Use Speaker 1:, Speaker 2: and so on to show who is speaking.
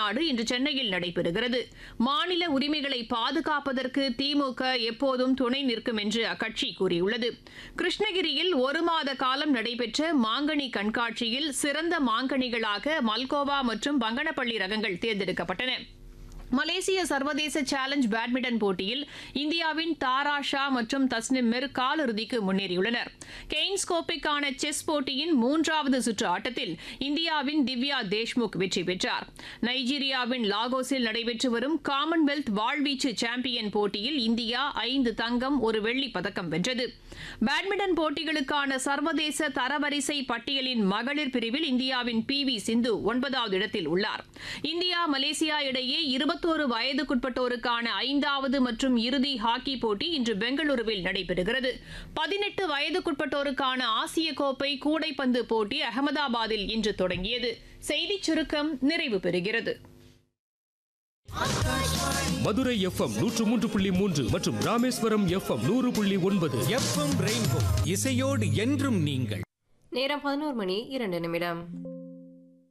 Speaker 1: மாநாடு இன்று சென்னையில் நடைபெறுகிறது மாநில உரிமைகளை பாதுகாப்பதற்கு திமுக எப்போதும் துணை நிற்கும் என்று அக்கட்சி கூறியுள்ளது கிருஷ்ணகிரியில் ஒரு மாத காலம் நடைபெற்ற மாங்கனி கண்காட்சியில் சிறந்த மாங்கனிகளாக மல்கோவா மற்றும் பங்கனப்பள்ளி ரகங்கள் தேர்ந்தெடுக்கப்பட்டன மலேசிய சர்வதேச சேலஞ்ச் பேட்மிண்டன் போட்டியில் இந்தியாவின் தாரா ஷா மற்றும் தஸ்னிம் மிர் காலிறுதிக்கு முன்னேறியுள்ளனர் கெய்ன்ஸ் கோப்பைக்கான செஸ் போட்டியின் மூன்றாவது சுற்று ஆட்டத்தில் இந்தியாவின் திவ்யா தேஷ்முக் வெற்றி பெற்றார் நைஜீரியாவின் லாகோஸில் நடைபெற்று வரும் காமன்வெல்த் வாழ்வீச்சு சாம்பியன் போட்டியில் இந்தியா ஐந்து தங்கம் ஒரு வெள்ளிப் பதக்கம் வென்றது பேட்மிண்டன் போட்டிகளுக்கான சர்வதேச தரவரிசை பட்டியலின் மகளிர் பிரிவில் இந்தியாவின் பி வி சிந்து ஒன்பதாவது இடத்தில் உள்ளார் இந்தியா மலேசியா இடையே இருபத்தோரு வயதுக்குட்பட்டோருக்கான ஐந்தாவது மற்றும் இறுதி ஹாக்கி போட்டி இன்று பெங்களூருவில் நடைபெறுகிறது பதினெட்டு வயதுக்குட்பட்டோருக்கான ஆசிய கோப்பை கூடைப்பந்து போட்டி அகமதாபாத்தில் இன்று தொடங்கியது செய்திச் சுருக்கம் நிறைவு பெறுகிறது
Speaker 2: மதுரை எஃப்எம் நூற்று மூன்று புள்ளி மூன்று மற்றும் ராமேஸ்வரம் எஃப்எம் நூறு புள்ளி ஒன்பது
Speaker 3: எஃப்எம் ரெயின்போ இசையோடு என்றும் நீங்கள்
Speaker 4: நேரம் பதினோரு மணி இரண்டு நிமிடம்